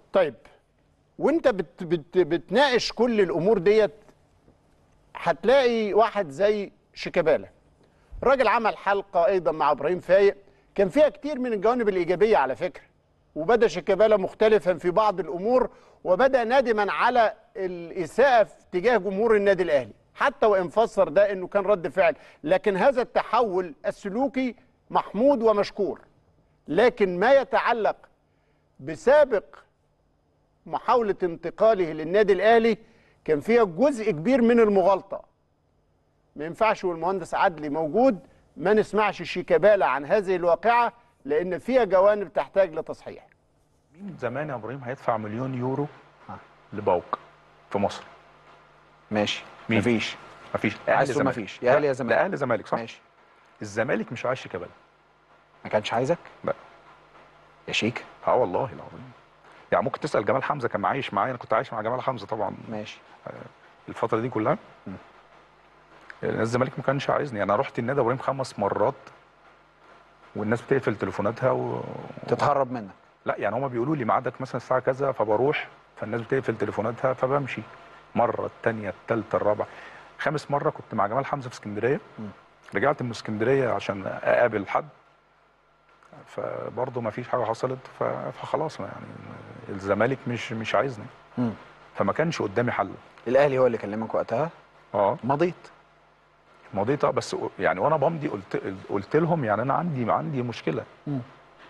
طيب وانت بت بت بتناقش كل الامور ديت هتلاقي واحد زي شيكابالا راجل عمل حلقه ايضا مع ابراهيم فايق كان فيها كتير من الجوانب الايجابيه على فكره وبدا شيكابالا مختلفا في بعض الامور وبدا نادما على الاساءه في تجاه جمهور النادي الاهلي حتى وان فسر ده انه كان رد فعل لكن هذا التحول السلوكي محمود ومشكور لكن ما يتعلق بسابق محاولة انتقاله للنادي الأهلي كان فيها جزء كبير من المغالطة ما ينفعش والمهندس عدلي موجود ما نسمعش شيكابالا عن هذه الواقعة لأن فيها جوانب تحتاج لتصحيح مين زمان يا ابراهيم هيدفع مليون يورو لباوك في مصر ماشي مين؟ مفيش مفيش عايز تقول مفيش. يا أهلي يا زمالك. لا اهلي زمالك صح ماشي الزمالك مش عايز شيكابالا ما كانش عايزك لا يا شيك اه والله العظيم يعني ممكن تسال جمال حمزه كان عايش معايا انا كنت عايش مع جمال حمزه طبعا ماشي الفتره دي كلها يعني الزمالك ما كانش عايزني انا رحت النادي ابراهيم خمس مرات والناس بتقفل تليفوناتها و... تتهرب منك لا يعني هما بيقولوا لي ميعادك مثلا الساعه كذا فبروح فالناس بتقفل تليفوناتها فبمشي مره الثانيه الثالثه الرابعه خامس مره كنت مع جمال حمزه في اسكندريه رجعت من اسكندريه عشان اقابل حد فبرضه ما فيش حاجه حصلت ف- فخلاص يعني الزمالك مش مش عايزني مم. فما كانش قدامي حل الاهلي هو اللي كلمك وقتها اه مضيت مضيت آه، بس يعني وانا بمضي قلت قلت لهم يعني انا عندي عندي مشكله مم.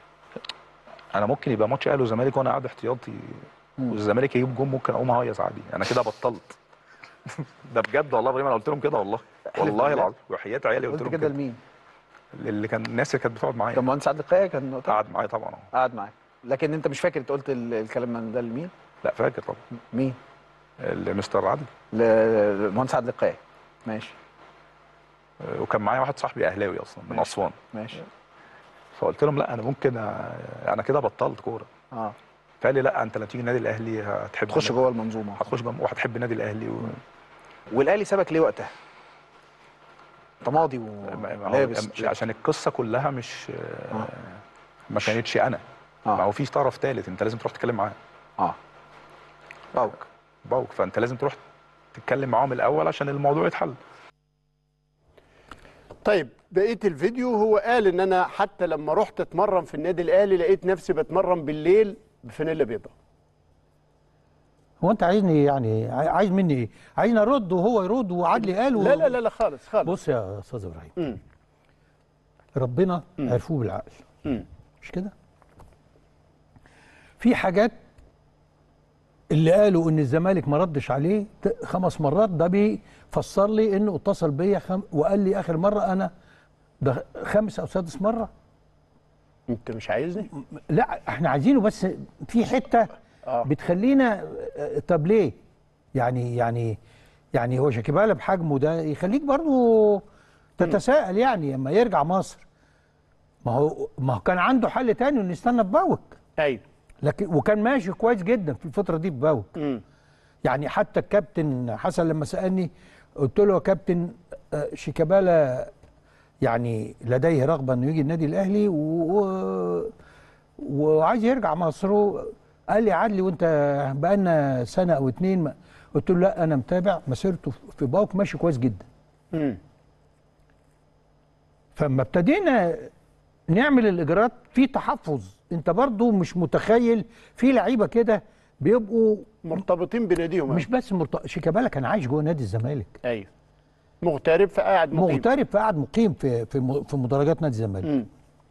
انا ممكن يبقى ماتش اهلي وزمالك وانا قاعد احتياطي مم. والزمالك يجيب جون ممكن اقوم اهيص عادي انا كده بطلت ده بجد والله ابراهيم انا قلت لهم كده والله والله بالله. العظيم وحياه عيالي قلت قلت لهم كده كده لمين؟ اللي كان الناس اللي كانت بتقعد معايا كان مهندس عادل القيعي كان وقتها قعد معايا طبعا أهو. قعد معاك لكن انت مش فاكر انت قلت ال- الكلام ده لمين؟ لا فاكر طبعا مين؟ المستر عادل للمهندس عادل القيعي ماشي آه، وكان معايا واحد صاحبي اهلاوي اصلا من ماشي. اسوان ماشي فقلت لهم لا انا ممكن أ- انا كده بطلت كوره اه فقال لي لا انت لما تيجي النادي الاهلي هتحب تخش النادي- جوه المنظومه هتخش جوه وهتحب النادي الاهلي و... والاهلي سابك ليه وقتها؟ انت ماضي ما- ما هو- ولابس عشان القصه كلها مش آه. ما كانتش انا ما اه هو في طرف ثالث انت لازم تروح تتكلم معاه اه باوك باوك فانت لازم تروح تتكلم معاهم الاول عشان الموضوع يتحل طيب بقيه الفيديو هو قال ان انا حتى لما رحت اتمرن في النادي الاهلي لقيت نفسي بتمرن بالليل بفانيلا بيضاء هو انت عايزني يعني عاي- عايز مني ايه؟ عايزني ارد وهو يرد وعدلي قال و... لا لا لا لا خالص خالص بص يا استاذ ابراهيم مم. ربنا عرفوه بالعقل مم. مش كده؟ في حاجات اللي قالوا ان الزمالك ما ردش عليه ت- خمس مرات ده بيفسر لي انه اتصل بيا خم... وقال لي اخر مره انا ده خامس او سادس مره انت مش عايزني لا احنا عايزينه بس في حته آه. بتخلينا آه، طب ليه؟ يعني يعني يعني هو شيكابالا بحجمه ده يخليك برضو تتساءل يعني لما يرجع مصر ما هو ما هو كان عنده حل تاني انه يستنى في باوك ايوه لكن وكان ماشي كويس جدا في الفتره دي في باوك مم. يعني حتى الكابتن حسن لما سالني قلت له يا كابتن آه، شيكابالا يعني لديه رغبه انه يجي النادي الاهلي و... و... وعايز يرجع مصر قال لي عدلي وانت بقالنا سنه او اتنين ما... قلت له لا انا متابع مسيرته في باوك ماشي كويس جدا مم. فلما ابتدينا نعمل الاجراءات في تحفظ انت برضو مش متخيل في لعيبه كده بيبقوا مرتبطين بناديهم مش بس مرت... شيكابالا كان عايش جوه نادي الزمالك ايوه مغترب فقاعد مقيم مغترب فقعد مقيم في في م- في مدرجات نادي الزمالك مم.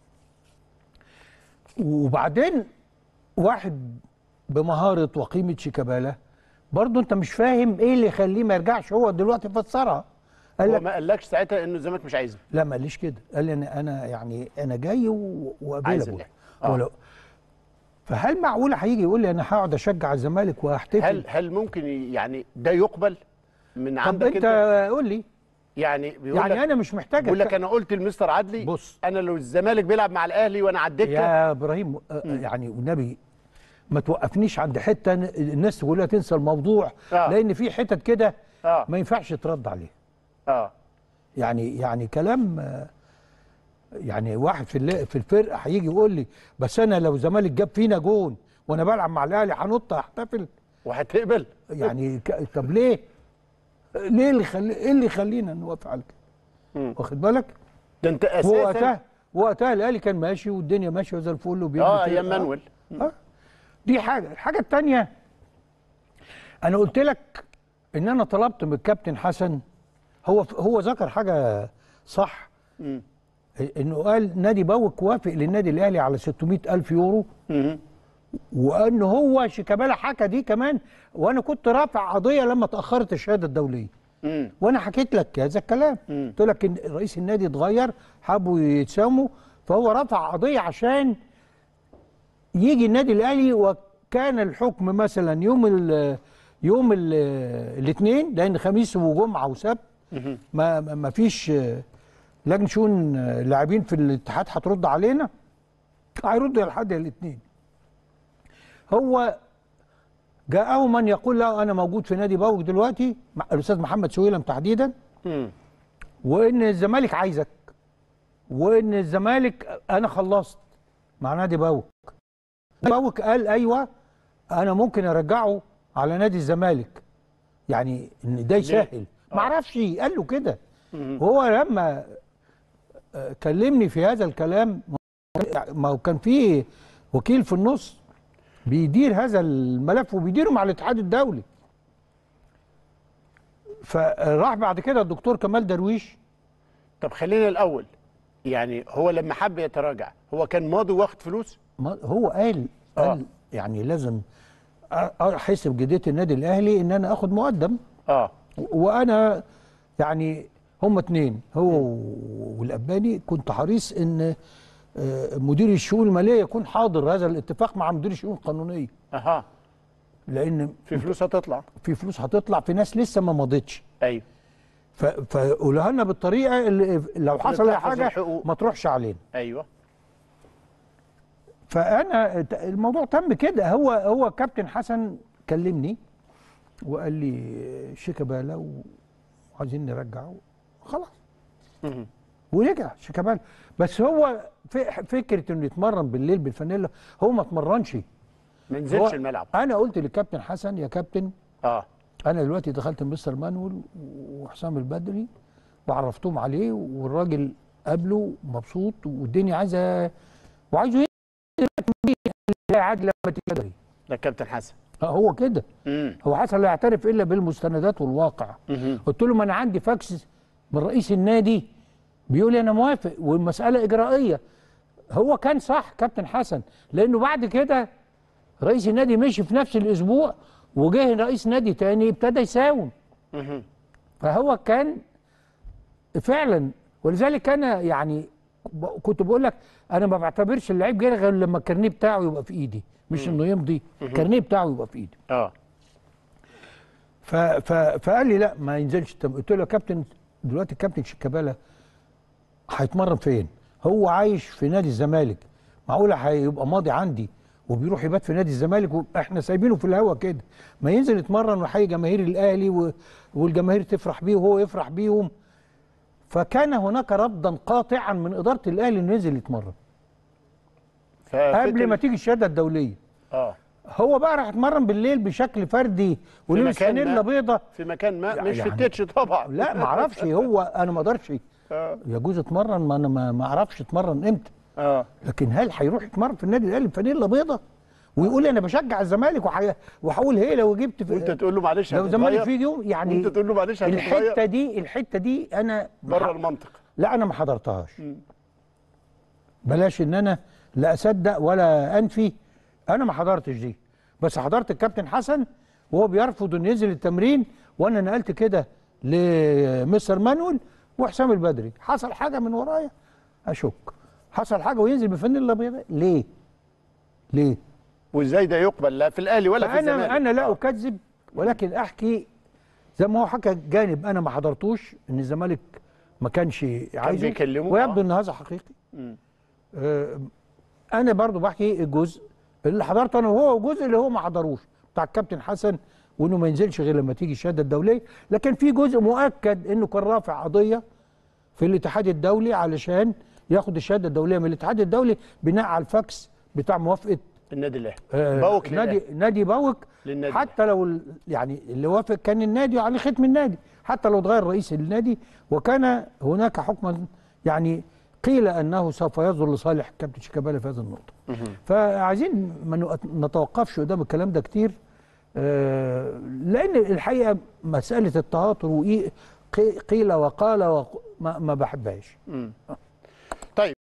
وبعدين واحد بمهاره وقيمه شيكابالا برضه انت مش فاهم ايه اللي يخليه ما يرجعش هو دلوقتي فسرها قال هو لك ما قالكش ساعتها انه الزمالك مش عايزني لا ما قاليش كده قال لي انا انا يعني انا جاي و- عايز وافيلابل الأهلي. آه. ولو- فهل معقول هيجي يقول لي انا هقعد اشجع الزمالك واحتفل هل هل ممكن ي- يعني ده يقبل من طب عندك انت انت قول لي يعني بيقول يعني لك انا مش محتاج بيقول لك أتك- انا قلت لمستر عدلي بص. انا لو الزمالك بيلعب مع الاهلي وانا على الدكه يا ابراهيم آه، يعني والنبي ما توقفنيش عند حته ن- الناس كلها تنسى الموضوع آه. لان في حتت كده اه ما ينفعش ترد عليه اه يعني يعني كلام آه، يعني واحد في الل- في الفرقه هيجي يقول لي بس انا لو الزمالك جاب فينا جون وانا بلعب مع الاهلي هنط احتفل وهتقبل يعني ك... طب ليه؟ ليه اللي يخلي ايه اللي يخلينا نوافق على كده؟ مم. واخد بالك؟ ده انت اساسا ووقتها وقتها الاهلي كان ماشي والدنيا ماشيه زي الفل وبيبني اه فرقة. ايام مانويل آه. دي حاجه الحاجه الثانيه انا قلت لك ان انا طلبت من الكابتن حسن هو هو ذكر حاجه صح مم. انه قال نادي باوك وافق للنادي الاهلي على 600 الف يورو مم. وان هو شيكابالا حكى دي كمان وانا كنت رافع قضيه لما اتاخرت الشهاده الدوليه مم. وانا حكيت لك هذا الكلام مم. قلت لك ان رئيس النادي اتغير حبوا يتساوموا فهو رفع قضيه عشان يجي النادي الاهلي وكان الحكم مثلا يوم ال يوم الاثنين لان خميس وجمعه وسبت مم. ما ما ما فيش آه، لجنه شؤون آه، لاعبين في الاتحاد هترد علينا هيردوا لحد الاثنين هو جاءه من يقول له انا موجود في نادي باوك دلوقتي مع الاستاذ محمد سويلم تحديدا مم. وان الزمالك عايزك وان الزمالك انا خلصت مع نادي باوك باوك قال ايوه انا ممكن ارجعه على نادي الزمالك يعني ان ده يسهل ما اعرفش قال له كده مم. وهو لما آه، كلمني في هذا الكلام ما هو كان في وكيل في النص بيدير هذا الملف وبيديره مع الاتحاد الدولي فراح بعد كده الدكتور كمال درويش طب خلينا الاول يعني هو لما حب يتراجع هو كان ماضي واخد فلوس ما هو قال آه. قال يعني لازم أ- احس بجديه النادي الاهلي ان انا اخد مقدم اه و- وانا يعني هما اتنين هو والاباني كنت حريص ان آه، مدير الشؤون الماليه يكون حاضر هذا الاتفاق مع مدير الشؤون القانونيه اها لان في فلوس هتطلع في فلوس هتطلع في ناس لسه ما مضتش ايوه ف- فقولها لنا بالطريقه اللي لو حصل اي تحفظ حاجه الحقوق. ما تروحش علينا ايوه فانا ت- الموضوع تم كده هو هو كابتن حسن كلمني وقال لي شيكابالا وعايزين نرجعه خلاص مم. ورجع شيكابالا بس هو ف- فكره انه يتمرن بالليل بالفانيلا هو ما اتمرنش ما هو نزلش الملعب انا قلت للكابتن حسن يا كابتن اه انا دلوقتي دخلت مستر مانويل وحسام البدري وعرفتهم عليه والراجل قابله مبسوط والدنيا عايزه وعايزه ينزل عادي لما تيجي ده كابتن حسن هو كده امم هو حسن لا يعترف الا بالمستندات والواقع مهم. قلت له ما انا عندي فاكس من رئيس النادي بيقول لي انا موافق والمساله اجرائيه هو كان صح كابتن حسن لانه بعد كده رئيس النادي مشي في نفس الاسبوع وجه رئيس نادي تاني ابتدى يساوم مهم. فهو كان فعلا ولذلك انا يعني ب- كنت بقول لك انا ما بعتبرش اللعيب جاي غير لما الكارنيه بتاعه يبقى في ايدي مش انه يمضي الكارنيه بتاعه يبقى في ايدي اه ف ف فقال لي لا ما ينزلش طب قلت له يا كابتن دلوقتي الكابتن شيكابالا هيتمرن فين؟ هو عايش في نادي الزمالك معقوله هيبقى ماضي عندي وبيروح يبات في نادي الزمالك واحنا سايبينه في الهوا كده ما ينزل يتمرن ويحيي جماهير الاهلي و... والجماهير تفرح بيه وهو يفرح بيهم فكان هناك رفضا قاطعا من اداره الاهلي انه ينزل يتمرن قبل ما تيجي الشهاده الدوليه اه هو بقى راح يتمرن بالليل بشكل فردي ولبس مكان فانيلا ما. بيضه في مكان ما مش في يعني- التتش طبعا لا ما اعرفش هو انا ما اقدرش اه يجوز اتمرن ما انا ما ما اعرفش اتمرن امتى اه لكن هل هيروح يتمرن في النادي الاهلي بفانيلا بيضه ويقول انا بشجع الزمالك وح- وهقول هي لو جبت في وانت تقول له معلش لو الزمالك هتتغير في يوم يعني وانت تقول له معلش الحته هتتغير دي الحته دي انا بره المنطق لا انا ما حضرتهاش بلاش ان انا لا اصدق ولا انفي انا ما حضرتش دي بس حضرت الكابتن حسن وهو بيرفض انه ينزل التمرين وانا نقلت كده لمستر مانويل وحسام البدري حصل حاجه من ورايا اشك حصل حاجه وينزل بفانيلا بيضاء ليه ليه وازاي ده يقبل لا في الاهلي ولا في الزمالك انا انا لا آه. اكذب ولكن احكي زي ما هو حكى جانب انا ما حضرتوش ان الزمالك ما كانش عايزه بيكلمه، ويبدو آه. ان هذا حقيقي مم. آه، انا برضو بحكي الجزء اللي حضرته انا وهو والجزء اللي هو ما حضروش بتاع الكابتن حسن وانه ما ينزلش غير لما تيجي الشهاده الدوليه لكن في جزء مؤكد انه كان رافع قضيه في الاتحاد الدولي علشان ياخد الشهاده الدوليه من الاتحاد الدولي بناء على الفاكس بتاع موافقه النادي الاهلي آه، باوك نادي للأهلي. نادي باوك للنادي حتى لو ال- يعني اللي وافق كان النادي على ختم النادي حتى لو اتغير رئيس النادي وكان هناك حكما يعني قيل انه سوف يصدر لصالح كابتن شيكابالا في هذه النقطه فعايزين ما نق- نتوقفش قدام الكلام ده كتير آه، لان الحقيقه مساله التهاتر وإيه قي- قيل وقال وق- ما ما بحبهاش مم.